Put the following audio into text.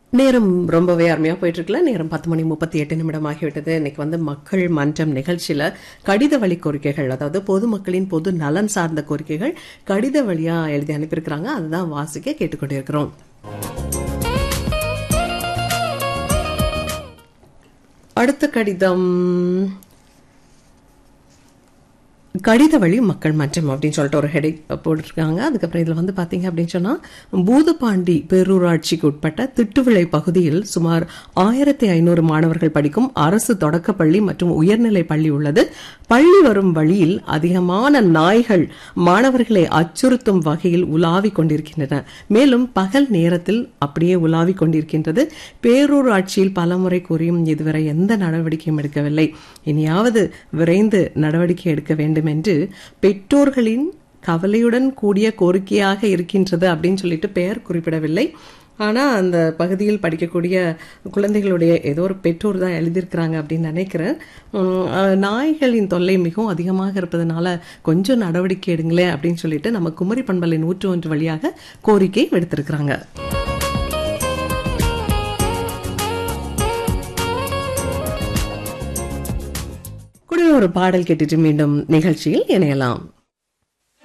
நேரம் ரொம்பவே அருமையா போயிட்டு இருக்குல்ல நேரம் பத்து மணி முப்பத்தி எட்டு நிமிடம் ஆகிவிட்டது இன்னைக்கு வந்து மக்கள் மன்றம் நிகழ்ச்சியில கடித வழி கோரிக்கைகள் அதாவது பொதுமக்களின் பொது நலன் சார்ந்த கோரிக்கைகள் கடித வழியா எழுதி அனுப்பியிருக்கிறாங்க அதுதான் வாசிக்க கேட்டுக்கொண்டிருக்கிறோம் அடுத்த கடிதம் கடித வழி மக்கள் மன்றம் அப்படின்னு சொல்லிட்டு ஒரு ஹெடிக் போட்டிருக்காங்க அதுக்கப்புறம் இதில் வந்து பார்த்தீங்க அப்படின்னு சொன்னால் பூதப்பாண்டி பேரூராட்சிக்கு உட்பட்ட திட்டுவிளை பகுதியில் சுமார் ஆயிரத்தி ஐநூறு மாணவர்கள் படிக்கும் அரசு தொடக்கப்பள்ளி மற்றும் உயர்நிலை பள்ளி உள்ளது பள்ளி வரும் வழியில் அதிகமான நாய்கள் மாணவர்களை அச்சுறுத்தும் வகையில் உலாவிக் கொண்டிருக்கின்றன மேலும் பகல் நேரத்தில் அப்படியே உலாவிக் கொண்டிருக்கின்றது பேரூராட்சியில் பலமுறை கூறியும் இதுவரை எந்த நடவடிக்கையும் எடுக்கவில்லை இனியாவது விரைந்து நடவடிக்கை எடுக்க வேண்டும் என்று பெற்றோர்களின் கவலையுடன் கூடிய கோரிக்கையாக இருக்கின்றது அப்படின்னு சொல்லிட்டு பெயர் குறிப்பிடவில்லை ஆனால் அந்த பகுதியில் படிக்கக்கூடிய குழந்தைகளுடைய ஏதோ ஒரு பெற்றோர் தான் எழுதியிருக்கிறாங்க அப்படின்னு நினைக்கிறேன் உம், அஹ், நாய்களின் தொல்லை மிகவும் அதிகமாக இருப்பதனால கொஞ்சம் நடவடிக்கை எடுங்களேன் அப்படின்னு சொல்லிட்டு நம்ம குமரி பண்பலை நூற்று ஒன்று வழியாக கோரிக்கை விடுத்திருக்கிறாங்க கூட ஒரு பாடல் கேட்டுட்டு மீண்டும் நிகழ்ச்சியில் இணையலாம்